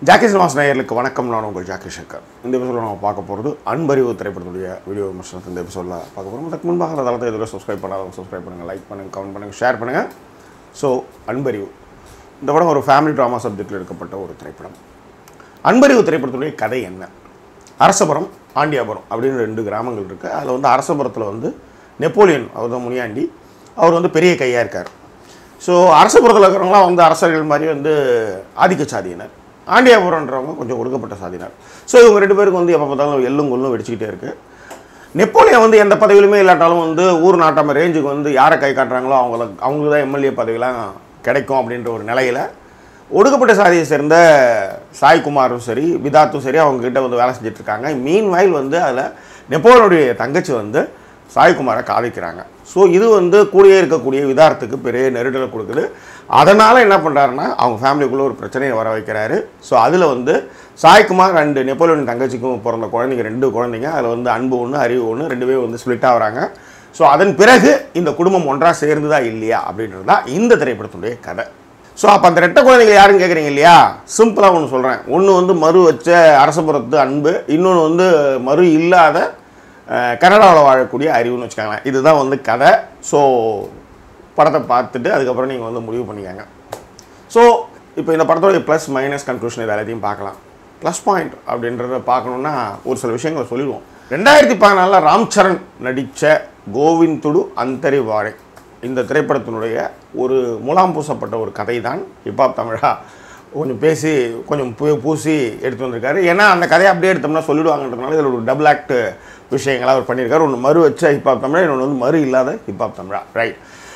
Jackie cinemas நேயர்களுக்கு வணக்கம் நான் உங்கள் ஜாக்கி சங்கர் இந்த எபிசோட நம்ம பார்க்க போகிறது அன்பறிவு திரைப்படத்துடைய வீடியோ விமர்சனத்தை இந்த எபிசோடில் பார்க்க போகிறோம் அதுக்கு முன்பாக அந்த தளத்தை எதுவும் சப்ஸ்கிரைப் பண்ணாதவங்க சப்ஸ்கிரைப் பண்ணுங்கள் லைக் பண்ணுங்கள் கமெண்ட் பண்ணுங்கள் ஷேர் பண்ணுங்கள் ஸோ அன்பறிவு இந்த படம் ஒரு ஃபேமிலி ட்ராமா சப்ஜெக்டில் எடுக்கப்பட்ட ஒரு திரைப்படம் அன்பறிவு திரைப்படத்துடைய கதை என்ன அரசபுரம் ஆண்டியாபுரம் அப்படின்னு ரெண்டு கிராமங்கள் இருக்குது அதில் வந்து அரசபுரத்தில் வந்து நெப்போலியன் அவர் தான் முனியாண்டி அவர் வந்து பெரிய கையாக இருக்கார் ஸோ அரசபுரத்தில் இருக்கிறவங்களாம் வந்து அரசர்கள் மாதிரி வந்து ஆதிக்க சாதியினர் ஆண்டியாபுரன்றவங்க கொஞ்சம் ஒடுக்கப்பட்ட சாதியினர் ஸோ இவங்க ரெண்டு பேருக்கு வந்து எப்போ பார்த்தாலும் எள்ளும் கொள்ளும் வெடிச்சிக்கிட்டே இருக்குது நெப்போலியன் வந்து எந்த பதவியிலுமே இல்லாட்டாலும் வந்து ஊர் நாட்டாம ரேஞ்சுக்கு வந்து யாரை கை காட்டுறாங்களோ அவங்கள அவங்களுக்கு தான் எம்எல்ஏ பதவிலாம் கிடைக்கும் அப்படின்ற ஒரு நிலையில் ஒடுக்கப்பட்ட சாதியை சேர்ந்த சாய்குமாரும் சரி விதாத்தும் சரி அவங்க கிட்ட வந்து வேலை செஞ்சுட்டு இருக்காங்க மீன் வயல் வந்து அதில் நெப்போலியனுடைய தங்கச்சி வந்து சாய்குமாரை காவிக்கிறாங்க ஸோ இது வந்து கூடயே இருக்கக்கூடிய விதார்த்துக்கு பெரிய நெருடலை கொடுக்குது அதனால் என்ன பண்ணுறாருன்னா அவங்க ஃபேமிலிக்குள்ளே ஒரு பிரச்சனையை வர வைக்கிறாரு ஸோ அதில் வந்து சாய்குமார் ரெண்டு நெப்போலியன் தங்கச்சிக்கும் பிறந்த குழந்தைங்க ரெண்டு குழந்தைங்க அதில் வந்து அன்பு ஒன்று அறிவு ஒன்று ரெண்டு பேரும் வந்து ஸ்ப்ளிட் ஆகுறாங்க ஸோ அதன் பிறகு இந்த குடும்பம் ஒன்றாக சேர்ந்துதா இல்லையா அப்படின்றது தான் இந்த திரைப்படத்துடைய கதை ஸோ அப்போ அந்த ரெட்டை குழந்தைகள் யாருன்னு கேட்குறீங்க இல்லையா சிம்பிளாக ஒன்று சொல்கிறேன் ஒன்று வந்து மறு வச்ச அரசபுரத்து அன்பு இன்னொன்று வந்து மறு இல்லாத அஹ், கனடாவில் வாழக்கூடிய அறிவுன்னு வச்சுக்கோங்களேன் இதுதான் வந்து கதை ஸோ படத்தை பார்த்துட்டு அதுக்கப்புறம் நீங்கள் வந்து முடிவு பண்ணிக்கோங்க ஸோ இப்போ இந்த படத்தோடைய ப்ளஸ் மைனஸ் கன்க்ளூஷன் இது எல்லாத்தையும் பார்க்கலாம் ப்ளஸ் பாயிண்ட் அப்படின்றத பார்க்கணுன்னா ஒரு சில விஷயங்களை சொல்லிடுவோம் ரெண்டாயிரத்தி பதினாலில் ராம் சரண் நடித்த கோவிந்துடு அந்தரி வாழை இந்த திரைப்படத்தினுடைய ஒரு முலாம் பூசப்பட்ட ஒரு கதை தான் ஹிப்ஹாப் தமிழா கொஞ்சம் பேசி கொஞ்சம் பூ பூசி எடுத்து வந்திருக்காரு ஏன்னா அந்த கதையை அப்படியே எடுத்தோம்னா சொல்லிடுவாங்கன்றதுனால இதில் ஒரு டபுள் ஆக்ட் விஷயங்களாக அவர் பண்ணியிருக்காரு ஒன்று மறு வச்ச ஹிப்ஹாப் தமிழா இன்னொன்று வந்து மறு இல்லாத ஹிப்ஹாப் தமிழா ரைட்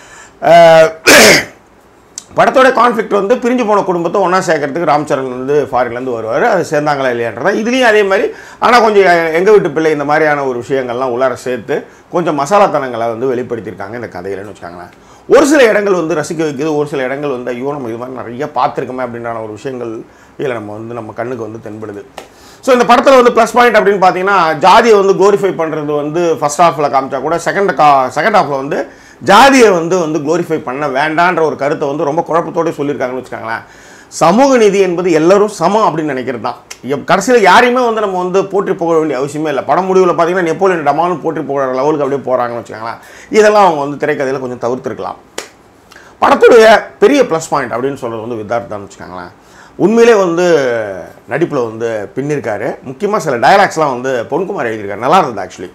படத்தோட கான்ஃப்ளிக்ட் வந்து பிரிஞ்சு போன குடும்பத்தை ஒன்றா சேர்க்கறதுக்கு ராம்சரண் வந்து ஃபாரின்லேருந்து வருவார் அது சேர்ந்தாங்களா இல்லையான்றதா இதுலேயும் அதே மாதிரி ஆனால் கொஞ்சம் எங்கள் வீட்டு பிள்ளை இந்த மாதிரியான ஒரு விஷயங்கள்லாம் உள்ளார சேர்த்து கொஞ்சம் மசாலாத்தனங்களை வந்து வெளிப்படுத்தியிருக்காங்க இந்த கதையிலன்னு வச்சுக்காங்களேன் ஒரு சில இடங்கள் வந்து ரசிக்க வைக்குது ஒரு சில இடங்கள் வந்து ஐயோ நம்ம இது மாதிரி நிறைய பார்த்துருக்கோமே அப்படின்றான ஒரு விஷயங்கள் இதில் நம்ம வந்து நம்ம கண்ணுக்கு வந்து தென்படுது ஸோ இந்த படத்தில் வந்து ப்ளஸ் பாயிண்ட் அப்படின்னு பார்த்தீங்கன்னா ஜாதியை வந்து குளோரிஃபை பண்ணுறது வந்து ஃபர்ஸ்ட் ஹாஃபில் காமிச்சா கூட செகண்ட் கா செகண்ட் ஹாஃபில் வந்து ஜாதியை வந்து வந்து குளோரிஃபை பண்ண வேண்டான்ற ஒரு கருத்தை வந்து ரொம்ப குழப்பத்தோடு சொல்லியிருக்காங்கன்னு வச்சுக்கோங்களேன் சமூக நீதி என்பது எல்லாரும் சமம் அப்படின்னு நினைக்கிறது தான் கடைசியில் யாரையுமே வந்து நம்ம வந்து போற்றி புகழ வேண்டிய அவசியமே இல்லை படம் முடிவில் பார்த்தீங்கன்னா நெப்போலியன் டமாலும் போற்றி புகழ லெவலுக்கு அப்படியே போகிறாங்கன்னு வச்சுக்கோங்களேன் இதெல்லாம் அவங்க வந்து திரைக்கதையில் கொஞ்சம் தவிர்த்திருக்கலாம் படத்துடைய பெரிய ப்ளஸ் பாயிண்ட் அப்படின்னு சொல்கிறது வந்து வித்தார்த்தான்னு வச்சுக்கோங்களேன் உண்மையிலே வந்து நடிப்பில் வந்து பின்னிருக்காரு முக்கியமாக சில டயலாக்ஸ்லாம் வந்து பொன்குமார் எழுதியிருக்காரு நல்லா இருந்தது ஆக்சுவலி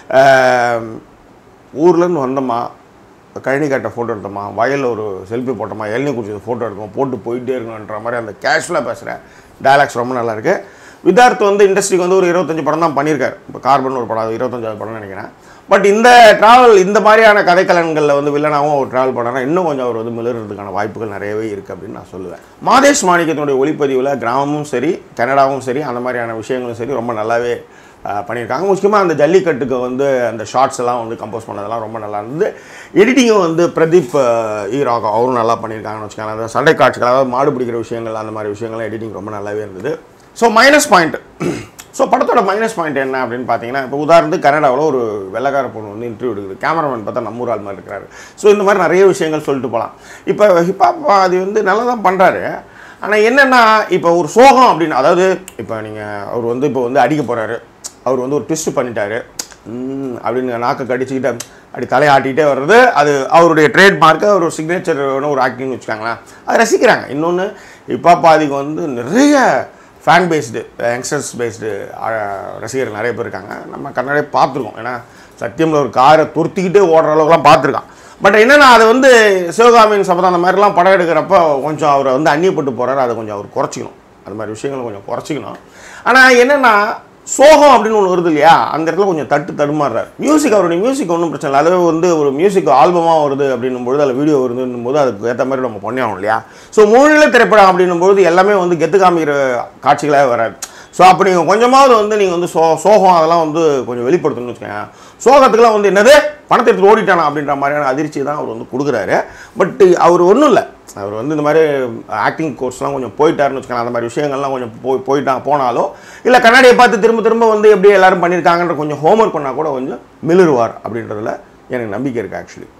ஊர்லேருந்து வந்தோமா கழனி காட்ட ஃபோட்டோ எடுத்தோமா வயலில் ஒரு செல்ஃபி போட்டோமா இளநீ குடிச்சது ஃபோட்டோ எடுத்தோமா போட்டு போயிட்டே இருக்கணுன்ற மாதிரி அந்த கேஷுவலாக பேசுகிற டயலாக்ஸ் ரொம்ப நல்லா இருக்கு வித்தார்த் வந்து இண்டஸ்ட்ரிக்கு வந்து ஒரு இருபத்தஞ்சு படம் தான் பண்ணியிருக்காரு இப்போ கார்பன் ஒரு படம் அது இருபத்தஞ்சாவது படம்னு நினைக்கிறேன் பட் இந்த ட்ராவல் இந்த மாதிரியான கதைக்கலன்களில் வந்து வில்லனாகவும் அவர் ட்ராவல் பண்ணாரா இன்னும் கொஞ்சம் அவர் வந்து மிளறதுக்கான வாய்ப்புகள் நிறையவே இருக்குது அப்படின்னு நான் சொல்லுவேன் மாதேஷ் மாணிக்கத்தினுடைய ஒளிப்பதிவில் கிராமமும் சரி கனடாவும் சரி அந்த மாதிரியான விஷயங்களும் சரி ரொம்ப நல்லாவே அஹ், பண்ணியிருக்காங்க முக்கியமாக அந்த ஜல்லிக்கட்டுக்கு வந்து அந்த ஷார்ட்ஸ் எல்லாம் வந்து கம்போஸ் பண்ணதெல்லாம் ரொம்ப நல்லா இருந்தது எடிட்டிங்கும் வந்து பிரதீப் அஹ், ஈராக அவரும் நல்லா பண்ணியிருக்காங்கன்னு வச்சுக்கோங்களேன் அந்த சண்டை காட்சிகள் அதாவது மாடு பிடிக்கிற விஷயங்கள் அந்த மாதிரி விஷயங்கள்லாம் எடிட்டிங் ரொம்ப நல்லாவே இருந்தது ஸோ மைனஸ் பாயிண்ட் ஸோ படத்தோட மைனஸ் பாயிண்ட் என்ன அப்படின்னு பார்த்தீங்கன்னா இப்போ உதாரணத்துக்கு கனடாவில் ஒரு வெள்ளக்கார பொண்ணு வந்து இன்டர்வியூ எடுக்குது கேமராமேன் பார்த்தா நம்ம ஊர் ஆள் மாதிரி இருக்கிறாரு ஸோ இந்த மாதிரி நிறைய விஷயங்கள் சொல்லிட்டு போகலாம் இப்போ ஹிப்ஹாப் அது வந்து நல்லா தான் பண்ணுறாரு ஆனால் என்னென்னா இப்போ ஒரு சோகம் அப்படின்னு அதாவது இப்போ நீங்கள் அவர் வந்து இப்போ வந்து அடிக்க போகிறாரு அவர் வந்து ஒரு ட்விஸ்ட் பண்ணிட்டாரு ம், அப்படின்னு நாக்கை கடிச்சிக்கிட்டு அப்படி தலையாட்டிகிட்டே வர்றது அது அவருடைய ட்ரேட்மார்க்கு ஒரு சிக்னேச்சர் ஒரு ஆக்டிங்னு வச்சுக்காங்களேன் அது ரசிக்கிறாங்க இன்னொன்று இப்போ பாதிக்கு வந்து நிறைய ஃபேன் பேஸ்டு யங்ஸ்டர்ஸ் பேஸ்டு ரசிகர்கள் நிறைய பேர் இருக்காங்க நம்ம கண்ணாடியே பார்த்துருக்கோம் ஏன்னா சத்தியமில் ஒரு காரை துருத்திக்கிட்டே ஓடுற அளவுக்குலாம் பார்த்துருக்கான் பட் என்னென்னா அதை வந்து சிவகாமியின் சபதம் அந்த மாதிரிலாம் படம் எடுக்கிறப்ப கொஞ்சம் அவரை வந்து அந்நியப்பட்டு போகிறாரு அதை கொஞ்சம் அவர் குறைச்சிக்கணும் அது மாதிரி விஷயங்களை கொஞ்சம் குறைச்சிக்கணும் ஆனால் என்னென்னா சோகம் அப்படின்னு ஒன்று வருது இல்லையா அந்த இடத்துல கொஞ்சம் தட்டு தடுமாறுறாரு மியூசிக் அவருடைய மியூசிக் ஒன்றும் பிரச்சனை இல்லை அதுவே வந்து ஒரு மியூசிக் ஆல்பமாக வருது அப்படின்னும் பொழுது அதில் வீடியோ வருதுன்னும் போது அதுக்கு ஏற்ற மாதிரி நம்ம பண்ணியாகணும் இல்லையா ஸோ மூணில் திரைப்படம் அப்படின்னும் பொழுது எல்லாமே வந்து கெத்து காமிக்கிற காட்சிகளாக வராது ஸோ அப்போ நீங்கள் கொஞ்சமாவது வந்து நீங்கள் வந்து சோ சோகம் அதெல்லாம் வந்து கொஞ்சம் வெளிப்படுத்தணும்னு வச்சுக்கோங்க சோகத்துக்குலாம் வந்து என்னது பணத்தை எடுத்து ஓடிட்டானா அப்படின்ற மாதிரியான அதிர்ச்சி தான் அவர் வந்து கொடுக்குறாரு பட் அவர் ஒன்றும் இல்லை அவர் வந்து இந்த மாதிரி ஆக்டிங் கோர்ஸ்லாம் கொஞ்சம் போயிட்டாருன்னு வச்சுக்கோங்க அந்த மாதிரி விஷயங்கள்லாம் கொஞ்சம் போய் போயிட்டா போனாலும் இல்லை கண்ணாடியை பார்த்து திரும்ப திரும்ப வந்து எப்படி எல்லாரும் பண்ணியிருக்காங்கன்ற கொஞ்சம் ஹோம்ஒர்க் பண்ணால் கூட கொஞ்சம் மிளிருவார் அப்படின்றதுல எனக்கு நம்பிக்கை இருக்குது ஆக்சுவலி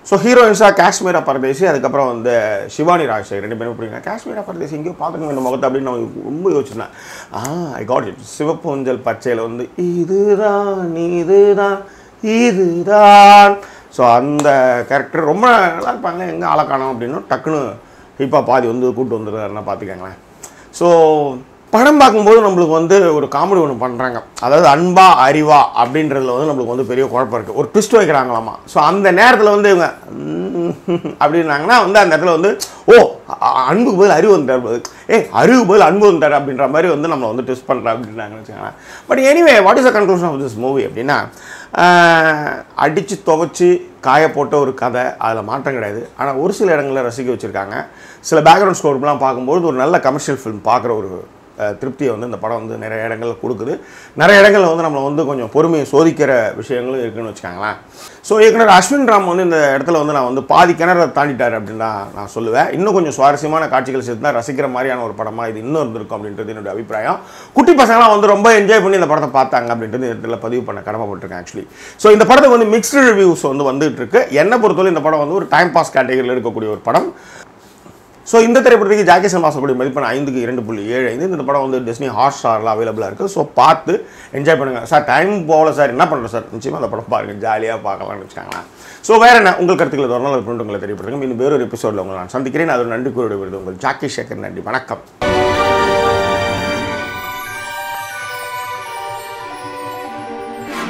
ஸோ ஹீரோயின்ஸாக காஷ்மீரா பரதேசி அதுக்கப்புறம் வந்து சிவானி ராஜசேகர் ரெண்டு பேரும் பிடிக்கும் காஷ்மீரா பரதேசி எங்கேயோ பார்த்துக்கணும் இந்த முகத்தை அப்படின்னு நான் ரொம்ப யோசிச்சிருந்தேன் ஆ ஐ காட் இட் சிவப்பு ஊஞ்சல் பச்சையில் வந்து இதுதான் இதுதான் இதுதான் ஸோ அந்த கேரக்டர் ரொம்ப நல்லா இருப்பாங்க எங்கே ஆளை காணோம் அப்படின்னா டக்குன்னு ஹிப்பா பாதி வந்து கூட்டு வந்துடுறாருன்னா பார்த்துக்கங்களேன் ஸோ படம் பார்க்கும்போது நம்மளுக்கு வந்து ஒரு காமெடி ஒன்று பண்ணுறாங்க அதாவது அன்பா அறிவா அப்படின்றதுல வந்து நம்மளுக்கு வந்து பெரிய குழப்பம் இருக்குது ஒரு ட்விஸ்ட் வைக்கிறாங்களாமா ஸோ அந்த நேரத்தில் வந்து இவங்க "ம், அப்படின்னாங்கன்னா வந்து அந்த இடத்துல வந்து ஓ அ- அன்புக்கு பதில் அறிவு வந்துட்டார் பதில் ஏ அறிவுக்கு பதில் அன்பு வந்துட்டார் அப்படின்ற மாதிரி வந்து நம்மளை வந்து ட்விஸ்ட் பண்ணுறா அப்படின்றாங்கன்னு வச்சுக்கோங்களேன் but anyway what is the conclusion of this movie அப்படின்னா அடித்து துவைச்சி காய போட்ட ஒரு கதை அதில் மாற்றம் கிடையாது ஆனால் ஒரு சில இடங்களில் ரசிக்க வச்சுருக்காங்க சில பேக்ரவுண்ட் ஸ்கோர்லாம் பார்க்கும்போது ஒரு நல்ல கமர்ஷியல் ஃபிலிம் பார்க்குற ஒரு அஹ், திருப்தியை வந்து இந்த படம் வந்து நிறைய இடங்கள்ல கொடுக்குது நிறைய இடங்களில் வந்து நம்மளை வந்து கொஞ்சம் பொறுமையை சோதிக்கிற விஷயங்களும் இருக்குன்னு வச்சுக்காங்களேன் ஸோ இயக்குனர் அஸ்வின் ராம் வந்து இந்த இடத்துல வந்து நான் வந்து பாதி கிணற தாண்டிட்டார் அப்படின்னு தான் நான் சொல்லுவேன் இன்னும் கொஞ்சம் சுவாரஸ்யமான காட்சிகள் சேர்த்து தான் ரசிக்கிற மாதிரியான ஒரு படமாக இது இன்னும் இருந்திருக்கும் அப்படின்றது என்னோட அபிப்பிராயம் குட்டி பசங்களாம் வந்து ரொம்ப என்ஜாய் பண்ணி இந்த படத்தை பார்த்தாங்க அப்படின்றது இந்த இடத்துல பதிவு பண்ண கடமைப்பட்டிருக்கேன் ஆக்சுவலி ஸோ இந்த படத்துக்கு வந்து மிக்ஸ்டு ரிவ்யூஸ் வந்து வந்துட்டு இருக்கு என்னை பொறுத்தவரை இந்த படம் வந்து ஒரு டைம் பாஸ் கேட்டகரியில் இருக்கக்கூடிய ஒரு படம் ஸோ இந்த திரைப்படத்துக்கு ஜாக்கி சமாசப்படி மதிப்பெண் ஐந்துக்கு இரண்டு புள்ளி ஏழு ஐந்து இந்த படம் வந்து டிஸ்னி ஹாட் ஸ்டாரில் அவைலபிளாக இருக்குது ஸோ பார்த்து என்ஜாய் பண்ணுங்கள் சார் டைம் போகல சார் என்ன பண்ணுறோம் சார் நிச்சயமாக அந்த படம் பாருங்கள் ஜாலியாக பார்க்கலாம்னு வச்சுக்காங்களேன் ஸோ வேறு என்ன உங்கள் கருத்துக்களை தொடர்ந்து அது உங்களை தெரியப்படுத்துங்க இன்னும் வேறொரு எபிசோடில் உங்களை நான் சந்திக்கிறேன் அது ஒரு நன்றி கூறிய விருது உங்கள் ஜாக்கி சேகர் நன்றி வணக்கம்